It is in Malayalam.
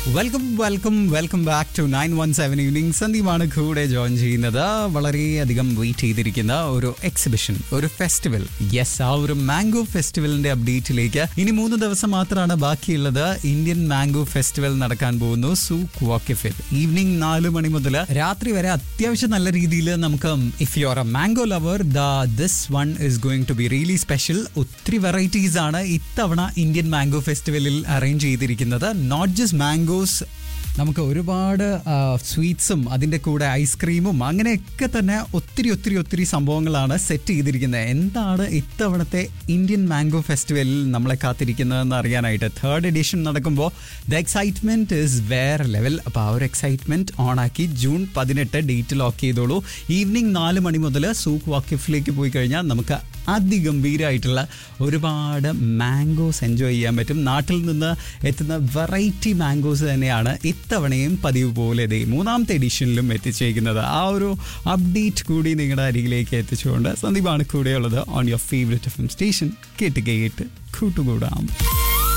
welcome welcome welcome back to nine one seven evening സന്ദീപാണ് കൂടെ ജോയിൻ ചെയ്യുന്നത് വളരെയധികം വെയിറ്റ് ചെയ്തിരിക്കുന്ന ഒരു എക്സിബിഷൻ ഒരു ഫെസ്റ്റിവൽ യെസ് ആ ഒരു മാംഗോ ഫെസ്റ്റിവലിന്റെ അപ്ഡേറ്റിലേക്ക് ഇനി മൂന്ന് ദിവസം മാത്രമാണ് ബാക്കിയുള്ളത് ഇന്ത്യൻ മാംഗോ ഫെസ്റ്റിവൽ നടക്കാൻ പോകുന്നു സൂക്ക് വാക്കിഫിൽ ഈവനിങ് നാല് മണി മുതൽ രാത്രി വരെ അത്യാവശ്യം നല്ല രീതിയിൽ നമുക്ക് if you are a mango lover the this one is going to be really special ഒത്തിരി വെറൈറ്റീസ് ആണ് ഇത്തവണ ഇന്ത്യൻ മാംഗോ ഫെസ്റ്റിവലിൽ അറേഞ്ച് ചെയ്തിരിക്കുന്നത് നോട്ട് ജസ്റ്റ് മാംഗോസ് നമുക്ക് ഒരുപാട് സ്വീറ്റ്സും അതിൻ്റെ കൂടെ ഐസ്ക്രീമും അങ്ങനെയൊക്കെ തന്നെ ഒത്തിരി ഒത്തിരി ഒത്തിരി സംഭവങ്ങളാണ് സെറ്റ് ചെയ്തിരിക്കുന്നത് എന്താണ് ഇത്തവണത്തെ ഇന്ത്യൻ മാംഗോ ഫെസ്റ്റിവലിൽ നമ്മളെ കാത്തിരിക്കുന്നതെന്ന് അറിയാനായിട്ട് തേർഡ് എഡിഷൻ നടക്കുമ്പോൾ ദ എക്സൈറ്റ്മെൻറ്റ് ഇസ് വേറെ ലെവൽ അപ്പോൾ ആ ഒരു എക്സൈറ്റ്മെൻറ്റ് ഓണാക്കി ജൂൺ പതിനെട്ട് ഡേറ്റ് ലോക്ക് ചെയ്തോളൂ ഈവനിങ് നാല് മണി മുതൽ സൂക്ക് വാക്കിഫിലേക്ക് പോയി കഴിഞ്ഞാൽ നമുക്ക് അതിഗംഭീരമായിട്ടുള്ള ഒരുപാട് മാംഗോസ് എൻജോയ് ചെയ്യാൻ പറ്റും നാട്ടിൽ നിന്ന് എത്തുന്ന വെറൈറ്റി മാംഗോസ് തന്നെയാണ് ഇത്തവണയും പതിവ് പോലെ ദേ മൂന്നാമത്തെ എഡിഷനിലും എത്തിച്ചേക്കുന്നത് ആ ഒരു അപ്ഡേറ്റ് കൂടി നിങ്ങളുടെ അരികിലേക്ക് എത്തിച്ചുകൊണ്ട് സന്ദീപാണ് കൂടെയുള്ളത് on your favourite F M station കേട്ട് കേട്ട് കൂട്ടുകൂടാം